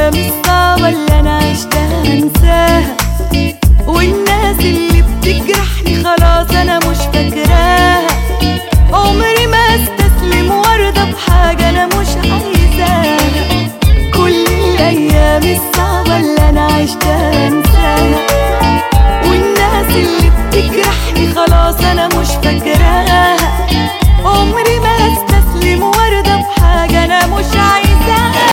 الايام الصعبة اللي انا عشتها هنساها والناس اللي بتجرحني خلاص انا مش فاكراها عمري ما استسلم وارضى بحاجة انا مش عايزاها كل الايام الصعبة اللي انا عشتها هنساها والناس اللي بتجرحني خلاص انا مش فاكراها عمري ما استسلم